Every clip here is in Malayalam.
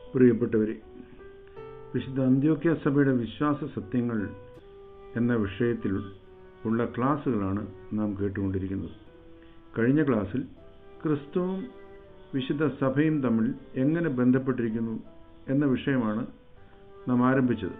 പ്രിയപ്പെട്ടവരെ വിശുദ്ധ അന്ത്യോക്യ സഭയുടെ വിശ്വാസ സത്യങ്ങൾ എന്ന വിഷയത്തിൽ ഉള്ള ക്ലാസ്സുകളാണ് നാം കേട്ടുകൊണ്ടിരിക്കുന്നത് കഴിഞ്ഞ ക്ലാസ്സിൽ ക്രിസ്തുവും വിശുദ്ധ സഭയും തമ്മിൽ എങ്ങനെ ബന്ധപ്പെട്ടിരിക്കുന്നു എന്ന വിഷയമാണ് നാം ആരംഭിച്ചത്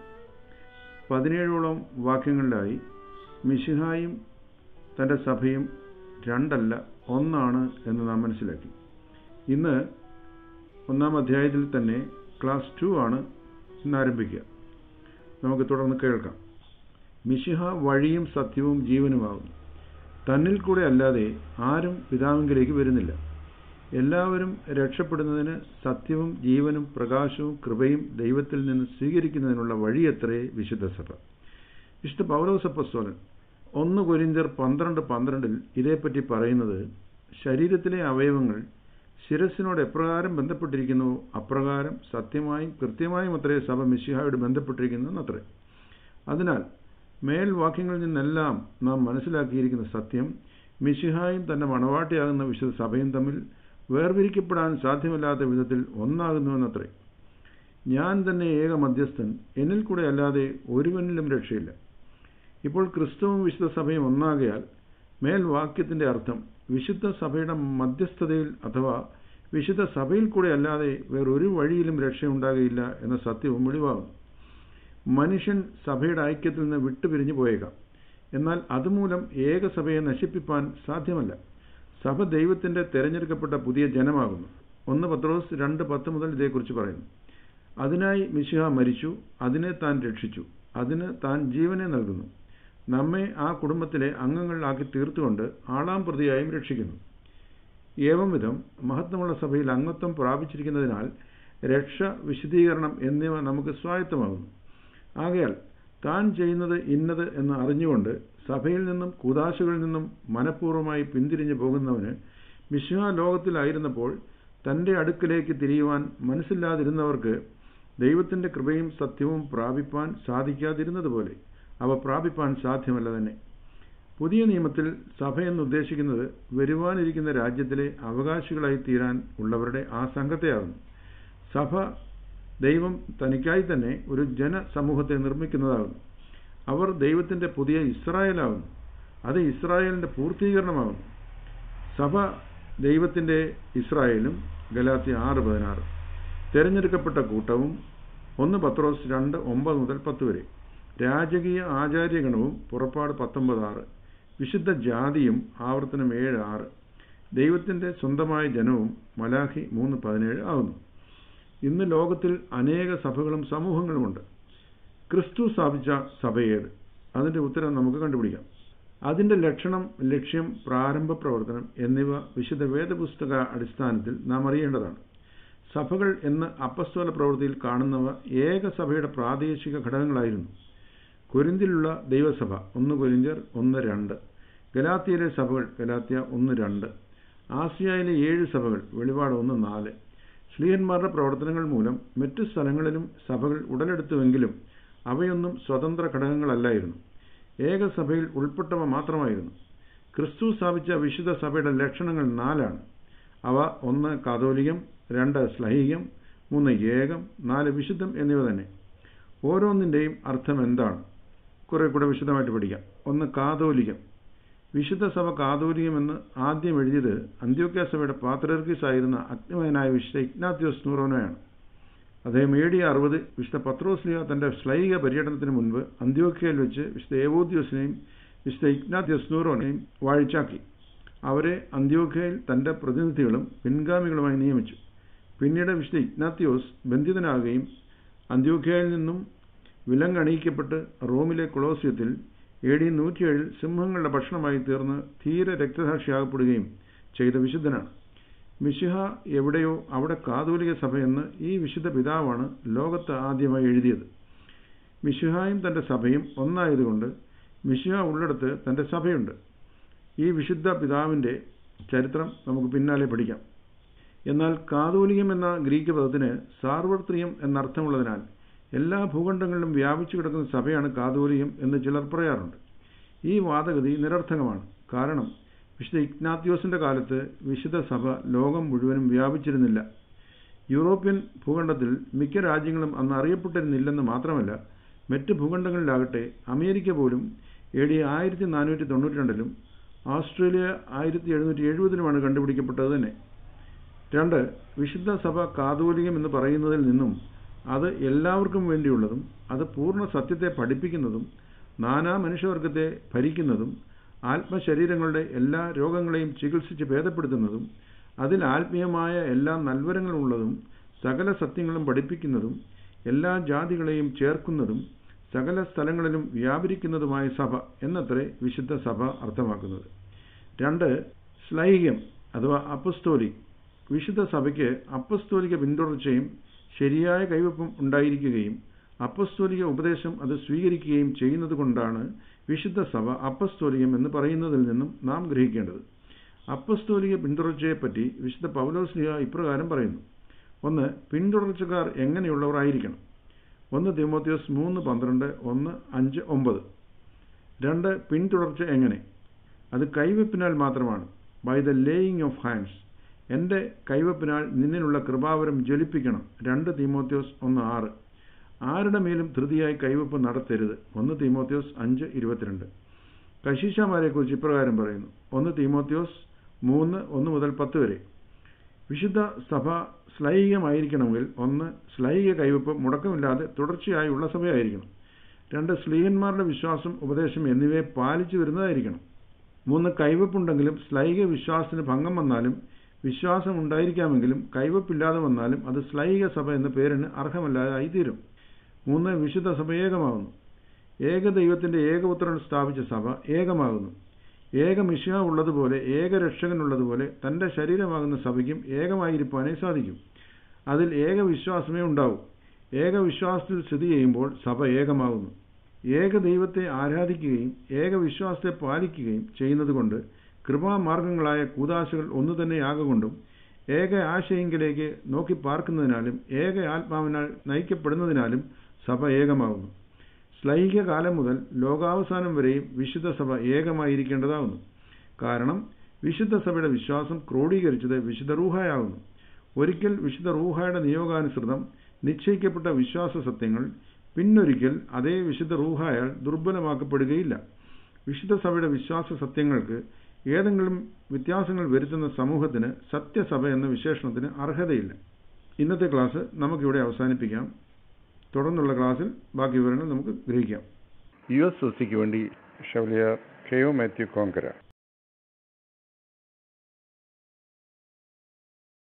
പതിനേഴോളം വാക്യങ്ങളിലായി മിശിഹായും തൻ്റെ സഭയും രണ്ടല്ല ഒന്നാണ് എന്ന് നാം മനസ്സിലാക്കി ഇന്ന് ഒന്നാം അധ്യായത്തിൽ തന്നെ ക്ലാസ് ടു ആണ് ഇന്ന് ആരംഭിക്കുക നമുക്ക് തുടർന്ന് കേൾക്കാം മിശിഹ വഴിയും സത്യവും ജീവനുമാകുന്നു തന്നിൽ കൂടെ അല്ലാതെ ആരും പിതാവിങ്കിലേക്ക് വരുന്നില്ല എല്ലാവരും രക്ഷപ്പെടുന്നതിന് സത്യവും ജീവനും പ്രകാശവും കൃപയും ദൈവത്തിൽ നിന്ന് സ്വീകരിക്കുന്നതിനുള്ള വഴിയത്രേ വിശുദ്ധ സഭ വിശുദ്ധ പൗലോസപ്പസ്തോലൻ ഒന്ന് കൊരിന്തർ പന്ത്രണ്ട് പന്ത്രണ്ടിൽ ഇതേപ്പറ്റി പറയുന്നത് ശരീരത്തിലെ അവയവങ്ങൾ ശിരസിനോട് എപ്രകാരം ബന്ധപ്പെട്ടിരിക്കുന്നുവോ അപ്രകാരം സത്യമായും കൃത്യമായും അത്രേ സഭ മിശിഹായോട് ബന്ധപ്പെട്ടിരിക്കുന്നു അത്രേ അതിനാൽ മേൽവാക്യങ്ങളിൽ നിന്നെല്ലാം നാം മനസ്സിലാക്കിയിരിക്കുന്ന സത്യം മിശിഹായും തന്റെ മണവാട്ടിയാകുന്ന വിശുദ്ധ സഭയും തമ്മിൽ വേർതിരിക്കപ്പെടാൻ സാധ്യമല്ലാത്ത വിധത്തിൽ ഒന്നാകുന്നുവെന്നത്രേ ഞാൻ തന്നെ ഏക മധ്യസ്ഥൻ എന്നിൽ കൂടെ അല്ലാതെ ഒരുവനിലും രക്ഷയില്ല ഇപ്പോൾ ക്രിസ്തുവും വിശുദ്ധ സഭയും ഒന്നാകയാൽ മേൽവാക്യത്തിന്റെ അർത്ഥം വിശുദ്ധ സഭയുടെ മധ്യസ്ഥതയിൽ അഥവാ വിശുദ്ധ സഭയിൽ കൂടെ അല്ലാതെ വേറൊരു വഴിയിലും രക്ഷയുണ്ടാകുകയില്ല എന്ന സത്യവും വെളിവാകുന്നു മനുഷ്യൻ സഭയുടെ ഐക്യത്തിൽ നിന്ന് വിട്ടുപിരിഞ്ഞു പോയേക്കാം എന്നാൽ അതുമൂലം ഏകസഭയെ നശിപ്പിപ്പാൻ സാധ്യമല്ല സഭ ദൈവത്തിന്റെ തെരഞ്ഞെടുക്കപ്പെട്ട പുതിയ ജനമാകുന്നു ഒന്ന് പത്രോസ് രണ്ട് പത്ത് മുതൽ ഇതേക്കുറിച്ച് പറയുന്നു അതിനായി മിശിഹ മരിച്ചു അതിനെ താൻ രക്ഷിച്ചു അതിന് താൻ ജീവനെ നൽകുന്നു നമ്മെ ആ കുടുംബത്തിലെ അംഗങ്ങളിലാക്കി തീർത്തുകൊണ്ട് ആളാം പ്രതിയായും രക്ഷിക്കുന്നു ഏവം വിധം മഹത്വമുള്ള സഭയിൽ അംഗത്വം പ്രാപിച്ചിരിക്കുന്നതിനാൽ രക്ഷ വിശദീകരണം എന്നിവ നമുക്ക് സ്വായത്തമാകുന്നു ആകയാൽ താൻ ചെയ്യുന്നത് ഇന്നത് എന്ന് അറിഞ്ഞുകൊണ്ട് സഭയിൽ നിന്നും കൂതാശകളിൽ നിന്നും മനഃപൂർവ്വമായി പിന്തിരിഞ്ഞു പോകുന്നവന് മിശ്ര ലോകത്തിലായിരുന്നപ്പോൾ തന്റെ അടുക്കിലേക്ക് തിരിയുവാൻ മനസ്സില്ലാതിരുന്നവർക്ക് ദൈവത്തിന്റെ കൃപയും സത്യവും പ്രാപിപ്പാൻ സാധിക്കാതിരുന്നതുപോലെ അവ പ്രാപിപ്പാൻ സാധ്യമല്ല തന്നെ പുതിയ നിയമത്തിൽ സഭ എന്നുദ്ദേശിക്കുന്നത് വരുവാനിരിക്കുന്ന രാജ്യത്തിലെ അവകാശികളായി തീരാൻ ഉള്ളവരുടെ ആ സംഘത്തെയാകുന്നു സഭ ദൈവം തനിക്കായി തന്നെ ഒരു ജനസമൂഹത്തെ നിർമ്മിക്കുന്നതാകുന്നു അവർ ദൈവത്തിന്റെ പുതിയ ഇസ്രായേലാകുന്നു അത് ഇസ്രായേലിന്റെ പൂർത്തീകരണമാകുന്നു സഭ ദൈവത്തിന്റെ ഇസ്രായേലും ഗലാത്തി ആറ് പതിനാറ് തെരഞ്ഞെടുക്കപ്പെട്ട കൂട്ടവും ഒന്ന് പത്രോസ് രണ്ട് ഒമ്പത് മുതൽ പത്ത് വരെ രാജകീയ ആചാര്യഗണവും പുറപ്പാട് പത്തൊമ്പത് ആറ് വിശുദ്ധ ജാതിയും ആവർത്തനം ഏഴ് ആറ് ദൈവത്തിന്റെ സ്വന്തമായ ജനവും മലാഖി മൂന്ന് പതിനേഴ് ആകുന്നു ഇന്ന് ലോകത്തിൽ അനേക സഭകളും സമൂഹങ്ങളുമുണ്ട് ക്രിസ്തു സ്ഥാപിച്ച സഭയേത് അതിന്റെ ഉത്തരം നമുക്ക് കണ്ടുപിടിക്കാം അതിന്റെ ലക്ഷണം ലക്ഷ്യം പ്രാരംഭ പ്രവർത്തനം എന്നിവ വിശുദ്ധ വേദപുസ്തക അടിസ്ഥാനത്തിൽ നാം അറിയേണ്ടതാണ് സഭകൾ എന്ന് അപ്പസ്തോല പ്രവൃത്തിയിൽ കാണുന്നവ ഏക സഭയുടെ പ്രാദേശിക ഘടകങ്ങളായിരുന്നു കൊരിന്തിലുള്ള ദൈവസഭ ഒന്ന് കൊരിന്തിയർ ഒന്ന് രണ്ട് ഗലാത്തിയയിലെ സഭകൾ ഗലാത്തിയ ഒന്ന് രണ്ട് ആസിയയിലെ ഏഴ് സഭകൾ വെളിപാട് ഒന്ന് നാല് ശ്ലീഹന്മാരുടെ പ്രവർത്തനങ്ങൾ മൂലം മറ്റു സ്ഥലങ്ങളിലും സഭകൾ ഉടലെടുത്തുവെങ്കിലും അവയൊന്നും സ്വതന്ത്ര ഘടകങ്ങളല്ലായിരുന്നു ഏകസഭയിൽ ഉൾപ്പെട്ടവ മാത്രമായിരുന്നു ക്രിസ്തു സ്ഥാപിച്ച വിശുദ്ധ സഭയുടെ ലക്ഷണങ്ങൾ നാലാണ് അവ ഒന്ന് കാതോലികം രണ്ട് ശ്ലൈഹികം മൂന്ന് ഏകം നാല് വിശുദ്ധം എന്നിവ തന്നെ ഓരോന്നിന്റെയും അർത്ഥം എന്താണ് കുറെ കൂടെ വിശദമായിട്ട് പഠിക്കാം ഒന്ന് കാതോലികം വിശുദ്ധ സഭ കാതോലികം എന്ന് ആദ്യം എഴുതിയത് അന്ത്യോക്യ സഭയുടെ പാത്രർക്കീസ് ആയിരുന്ന അഗ്നിമയനായ വിശുദ്ധ ഇഗ്നാത്യോസ് നൂറോനോയാണ് അദ്ദേഹം എ ഡി അറുപത് വിശുദ്ധ പത്രോസ്ലിയ തന്റെ ശ്ലൈഹിക പര്യടനത്തിന് മുൻപ് അന്ത്യോക്യയിൽ വെച്ച് വിശുദ്ധ ഏവോദ്യോസിനെയും വിശുദ്ധ ഇഗ്നാത്യോസ് നൂറോനെയും വാഴിച്ചാക്കി അവരെ അന്ത്യോക്യയിൽ തന്റെ പ്രതിനിധികളും പിൻഗാമികളുമായി നിയമിച്ചു പിന്നീട് വിശുദ്ധ ഇഗ്നാത്യോസ് ബന്ധിതനാകുകയും അന്ത്യോക്യയിൽ നിന്നും വിലങ്ങണിയിക്കപ്പെട്ട് റോമിലെ കൊളോസ്യത്തിൽ എ ഡി നൂറ്റിയേഴിൽ സിംഹങ്ങളുടെ ഭക്ഷണമായി തീർന്ന് ധീര രക്തസാക്ഷിയാകപ്പെടുകയും ചെയ്ത വിശുദ്ധനാണ് മിശിഹ എവിടെയോ അവിടെ കാതോലിക സഭയെന്ന് ഈ വിശുദ്ധ പിതാവാണ് ലോകത്ത് ആദ്യമായി എഴുതിയത് മിശിഹായും തന്റെ സഭയും ഒന്നായതുകൊണ്ട് മിശിഹ ഉള്ളിടത്ത് തന്റെ സഭയുണ്ട് ഈ വിശുദ്ധ പിതാവിന്റെ ചരിത്രം നമുക്ക് പിന്നാലെ പഠിക്കാം എന്നാൽ കാതോലികം എന്ന ഗ്രീക്ക് പദത്തിന് സാർവത്രിയം എന്നർത്ഥമുള്ളതിനാൽ എല്ലാ ഭൂഖണ്ഡങ്ങളിലും വ്യാപിച്ചു കിടക്കുന്ന സഭയാണ് കാതോലികം എന്ന് ചിലർ പറയാറുണ്ട് ഈ വാദഗതി നിരർത്ഥകമാണ് കാരണം വിശുദ്ധ ഇഗ്നാത്യോസിന്റെ കാലത്ത് വിശുദ്ധ സഭ ലോകം മുഴുവനും വ്യാപിച്ചിരുന്നില്ല യൂറോപ്യൻ ഭൂഖണ്ഡത്തിൽ മിക്ക രാജ്യങ്ങളും അന്ന് അറിയപ്പെട്ടിരുന്നില്ലെന്ന് മാത്രമല്ല മറ്റ് ഭൂഖണ്ഡങ്ങളിലാകട്ടെ അമേരിക്ക പോലും എ ഡി ആയിരത്തി നാനൂറ്റി തൊണ്ണൂറ്റി രണ്ടിലും ഓസ്ട്രേലിയ ആയിരത്തി എഴുന്നൂറ്റി എഴുപതിലുമാണ് കണ്ടുപിടിക്കപ്പെട്ടത് തന്നെ രണ്ട് വിശുദ്ധ സഭ കാതോലികം എന്ന് പറയുന്നതിൽ നിന്നും അത് എല്ലാവർക്കും വേണ്ടിയുള്ളതും അത് പൂർണ്ണ സത്യത്തെ പഠിപ്പിക്കുന്നതും നാനാ മനുഷ്യവർഗത്തെ ഭരിക്കുന്നതും ആത്മശരീരങ്ങളുടെ എല്ലാ രോഗങ്ങളെയും ചികിത്സിച്ച് ഭേദപ്പെടുത്തുന്നതും അതിൽ ആത്മീയമായ എല്ലാ നൽവരങ്ങളുള്ളതും സകല സത്യങ്ങളും പഠിപ്പിക്കുന്നതും എല്ലാ ജാതികളെയും ചേർക്കുന്നതും സകല സ്ഥലങ്ങളിലും വ്യാപരിക്കുന്നതുമായ സഭ എന്നത്രേ വിശുദ്ധ സഭ അർത്ഥമാക്കുന്നത് രണ്ട് ശ്ലൈഹ്യം അഥവാ അപ്പസ്തോലിക് വിശുദ്ധ സഭയ്ക്ക് അപ്പസ്തോലിക പിന്തുടർച്ചയും ശരിയായ കൈവപ്പും ഉണ്ടായിരിക്കുകയും അപ്പസ്തോലിക ഉപദേശം അത് സ്വീകരിക്കുകയും ചെയ്യുന്നത് കൊണ്ടാണ് വിശുദ്ധ സഭ അപ്പസ്തോലികം എന്ന് പറയുന്നതിൽ നിന്നും നാം ഗ്രഹിക്കേണ്ടത് അപ്പസ്തോലിക പിന്തുടർച്ചയെപ്പറ്റി വിശുദ്ധ പൗലോസ്ലിഹ ഇപ്രകാരം പറയുന്നു ഒന്ന് പിന്തുടർച്ചക്കാർ എങ്ങനെയുള്ളവർ ആയിരിക്കണം ഒന്ന് തിമോത്തിയോസ് മൂന്ന് പന്ത്രണ്ട് ഒന്ന് അഞ്ച് ഒമ്പത് രണ്ട് പിന്തുടർച്ച എങ്ങനെ അത് കൈവെപ്പിനാൽ മാത്രമാണ് by the laying of hands എൻ്റെ കൈവപ്പിനാൽ നിന്നിലുള്ള കൃപാവരം ജ്വലിപ്പിക്കണം രണ്ട് തീമോത്യോസ് ഒന്ന് ആറ് ആരുടെ മേലും ധൃതിയായി കൈവപ്പ് നടത്തരുത് ഒന്ന് തീമോത്യോസ് അഞ്ച് ഇരുപത്തിരണ്ട് കശീശമാരെക്കുറിച്ച് ഇപ്രകാരം പറയുന്നു ഒന്ന് തീമോത്യോസ് മൂന്ന് ഒന്ന് മുതൽ പത്ത് വരെ വിശുദ്ധ സഭ ശ്ലൈഹികമായിരിക്കണമെങ്കിൽ ഒന്ന് ശ്ലൈഹിക കൈവപ്പ് മുടക്കമില്ലാതെ തുടർച്ചയായി ഉള്ള സഭയായിരിക്കണം രണ്ട് സ്ലീഹന്മാരുടെ വിശ്വാസം ഉപദേശം എന്നിവയെ പാലിച്ചു വരുന്നതായിരിക്കണം മൂന്ന് കൈവപ്പുണ്ടെങ്കിലും ശ്ലൈഹിക വിശ്വാസത്തിന് ഭംഗം വന്നാലും വിശ്വാസം ഉണ്ടായിരിക്കാമെങ്കിലും കൈവപ്പില്ലാതെ വന്നാലും അത് ശ്ലൈഹിക സഭ എന്ന പേരിന് അർഹമല്ലാതായി തീരും മൂന്ന് വിശുദ്ധ സഭ ഏകമാകുന്നു ഏകദൈവത്തിന്റെ ഏകപുത്രൻ സ്ഥാപിച്ച സഭ ഏകമാകുന്നു ഏക മിശിഹ ഉള്ളതുപോലെ ഏക രക്ഷകനുള്ളതുപോലെ തന്റെ ശരീരമാകുന്ന സഭയ്ക്കും ഏകമായിരിക്കാനേ സാധിക്കും അതിൽ ഏക വിശ്വാസമേ ഉണ്ടാവൂ ഏക വിശ്വാസത്തിൽ സ്ഥിതി ചെയ്യുമ്പോൾ സഭ ഏകമാകുന്നു ഏക ദൈവത്തെ ആരാധിക്കുകയും ഏക വിശ്വാസത്തെ പാലിക്കുകയും ചെയ്യുന്നതുകൊണ്ട് കൃപാമാർഗങ്ങളായ കൂതാശകൾ ഒന്നു തന്നെയാകൊണ്ടും ഏക ആശയെങ്കിലേക്ക് നോക്കി പാർക്കുന്നതിനാലും ഏക ആത്മാവിനാൽ നയിക്കപ്പെടുന്നതിനാലും സഭ ഏകമാകുന്നു ശ്ലൈഹിക കാലം മുതൽ ലോകാവസാനം വരെയും വിശുദ്ധ സഭ ഏകമായിരിക്കേണ്ടതാകുന്നു കാരണം വിശുദ്ധ സഭയുടെ വിശ്വാസം ക്രോഡീകരിച്ചത് വിശുദ്ധ റൂഹായാകുന്നു ഒരിക്കൽ വിശുദ്ധ റൂഹായുടെ നിയോഗാനുസൃതം നിശ്ചയിക്കപ്പെട്ട വിശ്വാസ സത്യങ്ങൾ പിന്നൊരിക്കൽ അതേ വിശുദ്ധ റൂഹായാൽ ദുർബലമാക്കപ്പെടുകയില്ല വിശുദ്ധ സഭയുടെ വിശ്വാസ സത്യങ്ങൾക്ക് ഏതെങ്കിലും വ്യത്യാസങ്ങൾ വരുത്തുന്ന സമൂഹത്തിന് സത്യസഭ എന്ന വിശേഷണത്തിന് അർഹതയില്ല ഇന്നത്തെ ക്ലാസ് നമുക്കിവിടെ അവസാനിപ്പിക്കാം തുടർന്നുള്ള ക്ലാസ്സിൽ ബാക്കി വിവരങ്ങൾ നമുക്ക് ഗ്രഹിക്കാം യു എസ് ഒ സിക്ക് വേണ്ടി ഷവലിയ കെ ഒ മാത്യു കോങ്കര